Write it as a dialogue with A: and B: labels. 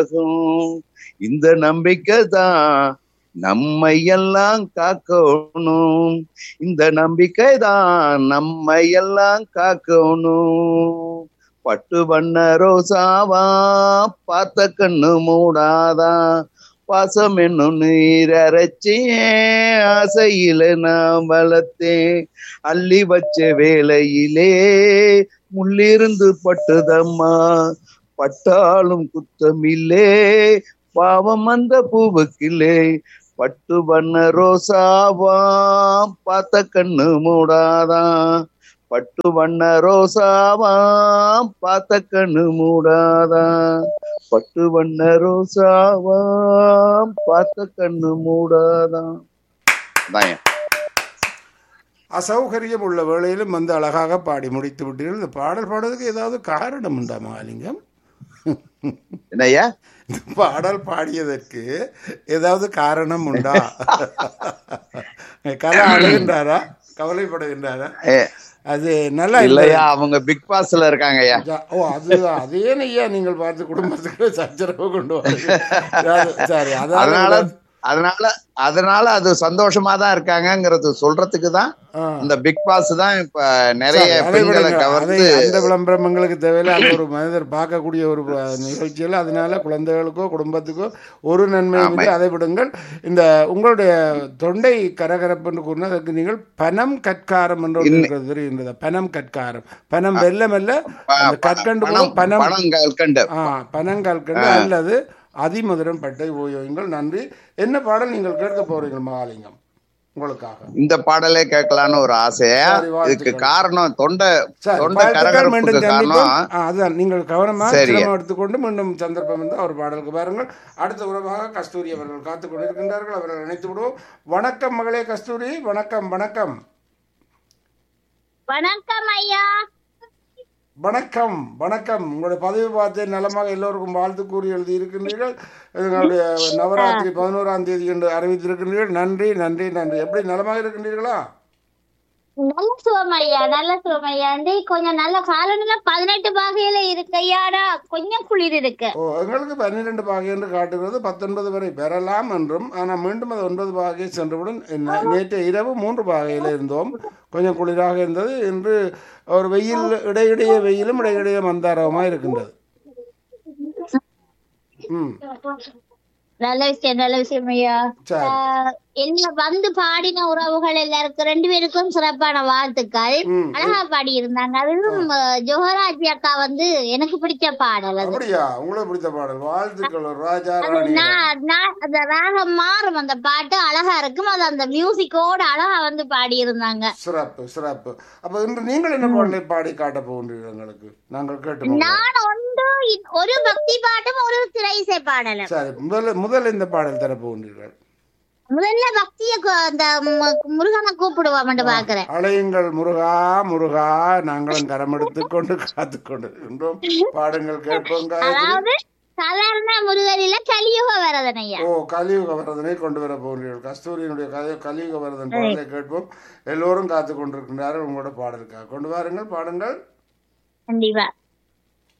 A: உலகம் இந்த நம்பிக்கை தான் நம்மை எல்லாம் காக்கணும் இந்த நம்பிக்கை தான் நம்மை எல்லாம் காக்கணும் பட்டு வண்ண ரோசாவா பார்த்த கண்ணு மூடாதா பாசம் என்னும் நீர் அரைச்சே ஆசையில நான் வளர்த்தேன் அள்ளி வச்ச வேளையிலே முள்ளிருந்து பட்டுதம்மா பட்டாலும் குத்தமில்லே பாவம் அந்த பூவுக்கில்லே பட்டு வண்ண ரோசாவாம் பார்த்த கண்ணு மூடாதான் பட்டு வண்ண ரோசாவாம் பார்த்த கண்ணு மூடாதான் பட்டு வண்ண ரோசாவாம் பார்த்த கண்ணு மூடாதான் அதான்
B: அசௌகரியம் உள்ள வேளையிலும் வந்து அழகாக பாடி முடித்து விட்டீர்கள் இந்த பாடல் பாடுறதுக்கு ஏதாவது காரணம் உண்டா மகாலிங்கம்
A: என்னய்யா
B: இந்த பாடல் பாடியதற்கு ஏதாவது காரணம் உண்டா கலை அழுகின்றாரா கவலைப்படுகின்றாரா
A: ஏ,
B: அது நல்லா இல்லை
A: இல்லையா அவங்க பிக் பாஸ்ல இருக்காங்க ஐயா
B: ஜா- ஓ அது அதே ஐயா நீங்கள் பார்த்து குடும்பத்துக்கு சச்சரவு கொண்டு வரீங்க சரி
A: அதனால
B: அதாவது
A: அதனால அதனால அது சந்தோஷமா தான் இருக்காங்கங்கிறது சொல்றதுக்கு தான்
B: ஆ.
A: இந்த பிக் பாஸ் தான் இப்ப நிறைய
B: சரி, அதை
A: பெண்களை
B: விடுங்க.
A: கவர்ந்து
B: அதை அந்த விளம்பரம் எங்களுக்கு தேவையில்லை அது ஒரு மனிதர் பார்க்கக்கூடிய ஒரு அஹ், நிகழ்ச்சியில் அதனால குழந்தைகளுக்கோ குடும்பத்துக்கோ ஒரு நன்மையும் இல்லை அதை விடுங்கள் இந்த உங்களுடைய தொண்டை கரகரப்புன்னு கூறினா அதற்கு நீங்கள் பனம் கற்காரம் என்று ஒன்று இருக்கிறது தெரிகின்றது பனம் கற்காரம் பனம் வெல்ல மெல்ல அந்த கற்கண்டு போல
A: பணம்
B: பனம்
A: பணம் கல்கண்டு
B: ஆ பனங்கற்கண்டு அல்லது அதிமதுரம் பட்டை ஓயோங்கள் நன்றி என்ன பாடல் நீங்கள் கேட்க போறீங்க மகாலிங்கம் உங்களுக்காக
A: இந்த பாடலே கேட்கலான்னு ஒரு ஆசையா
B: சரி, வாழ்த்துக்கள்.
A: இதுக்கு காரணம் தொண்டை
B: சரி,
A: தொண்டை
B: வாழ்த்துக்கள், மீண்டும்
A: கரகரப்புக்கு
B: சந்திப்போம்.
A: காரணம்
B: ஆ, அதுதான் நீங்கள் கவனமாக
A: சரி.
B: சிரமம் எடுத்துக்கொண்டு மீண்டும் சந்தர்ப்பம் வந்து அவர் பாடலுக்கு பாருங்கள் அடுத்த உறவாக கஸ்தூரி அவர்கள் காத்துக் கொண்டிருக்கின்றார்கள் அவர்கள் நினைத்து விடுவோம் வணக்கம் மகளே கஸ்தூரி வணக்கம் வணக்கம்
C: வணக்கம் ஐயா
B: வணக்கம் வணக்கம் உங்களுடைய பதவி பார்த்து நலமாக எல்லோருக்கும் வாழ்த்து கூறி எழுதி இருக்கின்றீர்கள் எங்களுடைய நவராத்திரி பதினோராம் தேதி என்று அறிவித்திருக்கின்றீர்கள் நன்றி நன்றி நன்றி எப்படி நலமாக இருக்கின்றீர்களா
C: நல்ல சுகம் ஐயா நல்ல சுகம் ஐயா வந்து கொஞ்சம் நல்ல காலநிலை பதினெட்டு பாகையில இருக்கு ஐயாடா கொஞ்சம் குளிர் இருக்கு
B: ஓ எங்களுக்கு பன்னிரெண்டு பாகை என்று காட்டுகிறது பத்தொன்பது வரை பெறலாம் என்றும் ஆனால் மீண்டும் அது ஒன்பது பாகை சென்றவுடன் நே- நேற்று இரவு மூன்று பாகையில் இருந்தோம் கொஞ்சம் குளிராக இருந்தது இன்று ஒரு வெயில் இடையிடையே வெயிலும் இடையிடையே மந்தாரமாக இருக்கின்றது ம்
C: நல்ல விஷயம் நல்ல விஷயம் ஐயா
B: சரி
C: ஆஹ், என்ன வந்து பாடின உறவுகள் எல்லாருக்கும் ரெண்டு பேருக்கும் சிறப்பான வாழ்த்துக்கள்
B: ம்
C: அழகா பாடி இருந்தாங்க அதுவும் ஆஹ், ஜோகராஜி அக்கா வந்து எனக்கு பிடிச்ச பாடல் அது
B: அப்படியா உங்களுக்கு பிடித்த பாடல் வாழ்த்துக்கள் ராஜா
C: அது
B: ராணி
C: நான் நான் அந்த ராகம் மாறும் அந்த பாட்டு அழகா இருக்கும் அது அந்த மியூசிக்கோட அழகா வந்து பாடி இருந்தாங்க
B: சிறப்பு சிறப்பு அப்ப இன்று நீங்கள் என்ன பாடலை பாடி காட்ட போகின்றீர்கள் எங்களுக்கு நாங்கள் கேட்டு மகிழ்வோம்.
C: நான் ஒன்று இ- ஒரு பக்தி பாட்டும் ஒரு திரை இசை பாடலும்
B: சரி முதல்ல முதல்ல இந்த பாடல் தர போகின்றீர்கள்
C: முதல்ல பக்திய கு- அந்த மு- முருகனை கூப்பிடுவோம்னு பாக்குறேன்
B: அலையுங்கள் முருகா முருகா நாங்களும் கரம் எடுத்துக் கொண்டு காத்து கொண்டு இருக்கின்றோம் பாடுங்கள் கேட்போம் காயத்ரி.
C: அதாவது சாதாரண முருகனில கலியுக வரதனையா
B: ஓ கலியுக வரதனை கொண்டு வர போகிறீர்கள் கஸ்தூரியினுடைய கதை கலியுக வரதன் பாடலை கேட்போம் எல்லோரும் காத்து கொண்டிருக்கின்றார்கள் உங்களோட பாடலுக்காக கொண்டு வாருங்கள் பாடுங்கள்
C: கண்டிப்பா